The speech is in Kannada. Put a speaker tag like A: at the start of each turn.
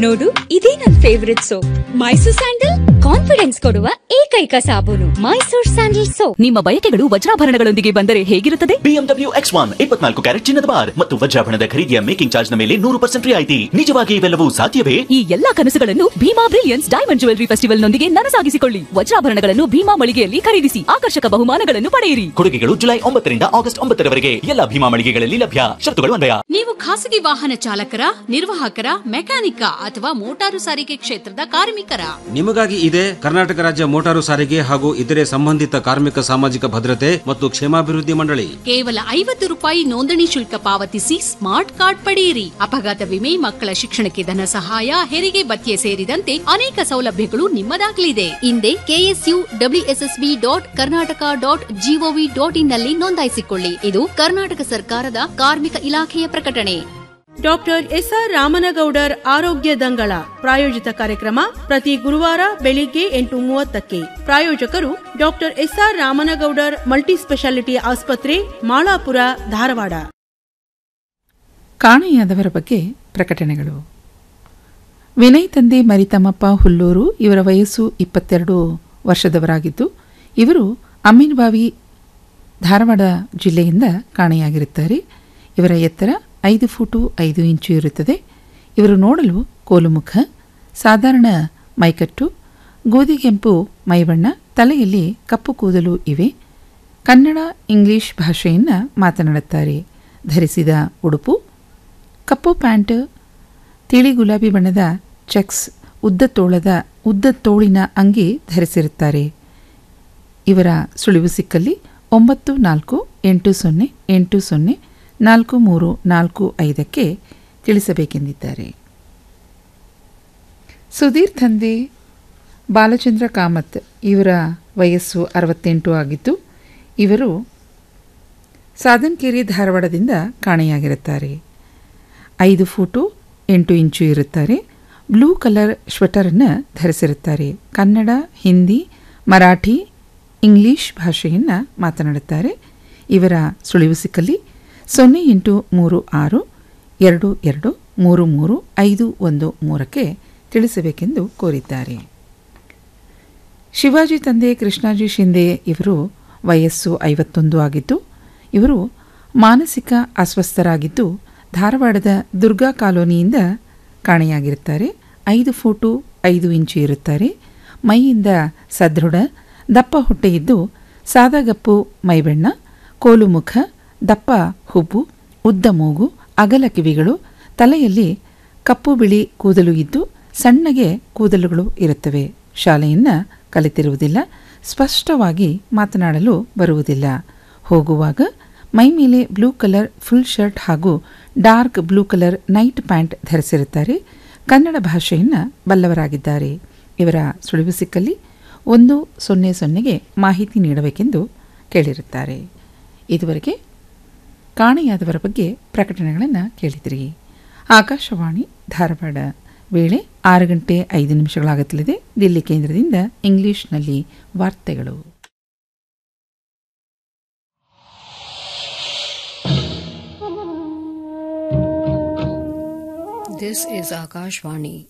A: ನೋಡು ಇದೇ ನನ್ favourite soap Mysore sandal confidence ಕೊಡುವ ಏಕೈಕ ಸಾಬೂನು ಮೈಸೂರ್ ಸ್ಯಾಂಡಲ್ ಸೋಪ್
B: ನಿಮ್ಮ ಬಯಕೆಗಳು ವಜ್ರಾಭರಣಗಳೊಂದಿಗೆ ಬಂದರೆ ಹೇಗಿರುತ್ತದೆ
C: ಬಿಎಂಡಬ್ಲ್ಯೂ ಎಕ್ಸ್ ಒನ್ ಇಪ್ಪತ್ನಾಲ್ಕು ಕ್ಯಾರೆಟ್ ಚಿನ್ನದ ಬಾರ್ ಮತ್ತು ವಜ್ರಾಭರಣದ ಖರೀದಿಯ ಮೇಕಿಂಗ್ ಚಾರ್ಜ್ ನ ಮೇಲೆ ನೂರು ಪರ್ಸೆಂಟ್ ರಿಯಾಯಿತಿ ನಿಜವಾಗಿ ಇವೆಲ್ಲವೂ ಸಾಧ್ಯವೇ
B: ಈ ಎಲ್ಲಾ ಕನಸುಗಳನ್ನು Bhima brilliance diamond jewellery festival ನೊಂದಿಗೆ ನನಸಾಗಿಸಿಕೊಳ್ಳಿ ವಜ್ರಾಭರಣಗಳನ್ನು ಭೀಮಾ ಮಳಿಗೆಯಲ್ಲಿ ಖರೀದಿಸಿ ಆಕರ್ಷಕ ಬಹುಮಾನಗಳನ್ನು ಪಡೆಯಿರಿ
C: ಕೊಡುಗೆಗಳು ಜುಲೈ ಒಂಬತ್ತರಿಂದ ಆಗಸ್ಟ್ ಒಂಬತ್ತರವರೆಗೆ ಎಲ್ಲ ಭೀಮಾ ಮಳಿಗೆಗಳಲ್ಲಿ ಲಭ್ಯ ಶರ್ತುಗಳು ಅನ್ವಯ
D: ನೀವು ಖಾಸಗಿ ವಾಹನ ಚಾಲಕರ ನಿರ್ವಾಹಕರ ಮೆಕ್ಯಾನಿಕ ಅಥವಾ ಮೋಟಾರು ಸಾರಿಗೆ ಕ್ಷೇತ್ರದ ಕಾರ್ಮಿಕರ
E: ನಿಮಗಾಗಿ ಇದೆ ಕರ್ನಾಟಕ ರಾಜ್ಯ ಮೋಟಾರು ಸಾರಿಗೆ ಹಾಗೂ ಇತರೆ ಸಂಬಂಧಿತ ಕಾರ್ಮಿಕ ಸಾಮಾಜಿಕ ಭದ್ರತೆ ಮತ್ತು ಕ್ಷೇಮಾಭಿವೃದ್ಧಿ ಮಂಡಳಿ
D: ಕೇವಲ ಐವತ್ತು ರೂಪಾಯಿ ನೋಂದಣಿ ಶುಲ್ಕ ಪಾವತಿಸಿ ಸ್ಮಾರ್ಟ್ ಕಾರ್ಡ್ ಪಡೆಯಿರಿ ಅಪಘಾತ ವಿಮೆ ಮಕ್ಕಳ ಶಿಕ್ಷಣಕ್ಕೆ ಧನ ಸಹಾಯ ಹೆರಿಗೆ ಭತ್ಯೆ ಸೇರಿದಂತೆ ಅನೇಕ ಸೌಲಭ್ಯಗಳು ನಿಮ್ಮದಾಗಲಿದೆ ಹಿಂದೆ K S U W S S B dot Karnataka dot GOV dot in ನಲ್ಲಿ ನೋಂದಾಯಿಸಿಕೊಳ್ಳಿ ಇದು ಕರ್ನಾಟಕ ಸರ್ಕಾರದ ಕಾರ್ಮಿಕ ಇಲಾಖೆಯ ಪ್ರಕಟಣೆ
F: ಡಾಕ್ಟರ್ ಎಸ್ಆರ್ ರಾಮನಗೌಡರ್ ಆರೋಗ್ಯ ದಂಗಳ ಪ್ರಾಯೋಜಿತ ಕಾರ್ಯಕ್ರಮ ಪ್ರತಿ ಗುರುವಾರ ಬೆಳಿಗ್ಗೆ ಎಂಟು ಮೂವತ್ತಕ್ಕೆ ಪ್ರಾಯೋಜಕರು doctor S R Ramanagoudar multi speciality ಆಸ್ಪತ್ರೆ ಮಾಳಾಪುರ ಧಾರವಾಡ
G: ಕಾಣೆಯಾದವರ ಬಗ್ಗೆ ಪ್ರಕಟಣೆಗಳು ವಿನಯ್ ತಂದೆ ಮರಿತಮ್ಮಪ್ಪ ಹುಲ್ಲೂರು ಇವರ ವಯಸ್ಸು ಇಪ್ಪತ್ತೆರಡು ವರ್ಷದವರಾಗಿದ್ದು ಇವರು ಅಮ್ಮಿನಬಾವಿ ಧಾರವಾಡ ಜಿಲ್ಲೆಯಿಂದ ಕಾಣೆಯಾಗಿರುತ್ತಾರೆ ಇವರ ಎತ್ತರ ಐದು ಫೂಟು ಐದು ಇಂಚು ಇರುತ್ತದೆ ಇವರು ನೋಡಲು ಕೋಲುಮುಖ ಸಾಧಾರಣ ಮೈಕಟ್ಟು ಗೋಧಿಗೆಂಪು ಮೈಬಣ್ಣ ತಲೆಯಲ್ಲಿ ಕಪ್ಪು ಕೂದಲು ಇವೆ ಕನ್ನಡ ಇಂಗ್ಲಿಷ್ ಭಾಷೆಯನ್ನು ಮಾತನಾಡುತ್ತಾರೆ ಧರಿಸಿದ ಉಡುಪು ಕಪ್ಪು ಪ್ಯಾಂಟ್ ತಿಳಿ ಗುಲಾಬಿ ಬಣ್ಣದ ಚೆಕ್ಸ್ ಉದ್ದ ತೋಳದ ಉದ್ದ ತೋಳಿನ ಅಂಗಿ ಧರಿಸಿರುತ್ತಾರೆ ಇವರ ಸುಳಿವು ಸಿಕ್ಕಲ್ಲಿ ಒಂಬತ್ತು ನಾಲ್ಕು ಎಂಟು ಸೊನ್ನೆ ಎಂಟು ಸೊನ್ನೆ ನಾಲ್ಕು ಮೂರು ನಾಲ್ಕು ಐದಕ್ಕೆ ತಿಳಿಸಬೇಕೆಂದಿದ್ದಾರೆ ಸುಧೀರ್ ತಂದೆ ಬಾಲಚಂದ್ರ ಕಾಮತ್ ಇವರ ವಯಸ್ಸು ಅರವತ್ತೆಂಟು ಆಗಿದ್ದು ಇವರು ಸಾಧನ್ಕೇರಿ ಧಾರವಾಡದಿಂದ ಕಾಣೆಯಾಗಿರುತ್ತಾರೆ ಐದು ಫೂಟು ಎಂಟು ಇಂಚು ಇರುತ್ತಾರೆ ಬ್ಲೂ ಕಲರ್ ಸ್ವೆಟರನ್ನು ಧರಿಸಿರುತ್ತಾರೆ ಕನ್ನಡ ಹಿಂದಿ ಮರಾಠಿ ಇಂಗ್ಲಿಷ್ ಭಾಷೆಯನ್ನು ಮಾತನಾಡುತ್ತಾರೆ ಇವರ ಸುಳಿವು ಸಿಕ್ಕಲ್ಲಿ ಸೊನ್ನೆ ಎಂಟು ಮೂರು ಆರು ಎರಡು ಎರಡು ಮೂರು ಮೂರು ಐದು ಒಂದು ಮೂರಕ್ಕೆ ತಿಳಿಸಬೇಕೆಂದು ಕೋರಿದ್ದಾರೆ ಶಿವಾಜಿ ತಂದೆ ಕೃಷ್ಣಾಜಿ ಶಿಂದೆ ಇವರು ವಯಸ್ಸು ಐವತ್ತೊಂದು ಆಗಿದ್ದು ಇವರು ಮಾನಸಿಕ ಅಸ್ವಸ್ಥರಾಗಿದ್ದು ಧಾರವಾಡದ ದುರ್ಗಾ ಕಾಲೋನಿಯಿಂದ ಕಾಣೆಯಾಗಿರುತ್ತಾರೆ ಐದು ಫೂಟು ಐದು ಇಂಚು ಇರುತ್ತಾರೆ ಮೈಯಿಂದ ಸದೃಢ ದಪ್ಪ ಹೊಟ್ಟೆಯಿದ್ದು ಸಾದಾಗಪ್ಪು ಮೈಬೆಣ್ಣ ಕೋಲು ಮುಖ ದಪ್ಪ ಹುಬ್ಬು ಉದ್ದ ಮೂಗು ಅಗಲ ಕಿವಿಗಳು ತಲೆಯಲ್ಲಿ ಕಪ್ಪು ಬಿಳಿ ಕೂದಲು ಇದ್ದು ಸಣ್ಣಗೆ ಕೂದಲುಗಳು ಇರುತ್ತವೆ ಶಾಲೆಯನ್ನು ಕಲಿತಿರುವುದಿಲ್ಲ ಸ್ಪಷ್ಟವಾಗಿ ಮಾತನಾಡಲು ಬರುವುದಿಲ್ಲ ಹೋಗುವಾಗ ಮೈ ಮೇಲೆ ಬ್ಲೂ ಕಲರ್ ಫುಲ್ ಶರ್ಟ್ ಹಾಗೂ dark blue colour night pant ಧರಿಸಿರುತ್ತಾರೆ ಕನ್ನಡ ಭಾಷೆಯನ್ನು ಬಲ್ಲವರಾಗಿದ್ದಾರೆ ಇವರ ಸುಳಿವು ಸಿಕ್ಕಲ್ಲಿ ಒಂದು ಸೊನ್ನೆ ಸೊನ್ನೆಗೆ ಮಾಹಿತಿ ನೀಡಬೇಕೆಂದು ಕೇಳಿರುತ್ತಾರೆ ಇದುವರೆಗೆ ಕಾಣೆಯಾದವರ ಬಗ್ಗೆ ಪ್ರಕಟಣೆಗಳನ್ನು ಕೇಳಿದಿರಿ ಆಕಾಶವಾಣಿ ಧಾರವಾಡ ವೇಳೆ ಆರು ಗಂಟೆ ಐದು ನಿಮಿಷಗಳಾಗುತ್ತಲಿದೆ ದಿಲ್ಲಿ ಕೇಂದ್ರದಿಂದ ಇಂಗ್ಲಿಷ್ನಲ್ಲಿ ವಾರ್ತೆಗಳು
H: This is Akashvani.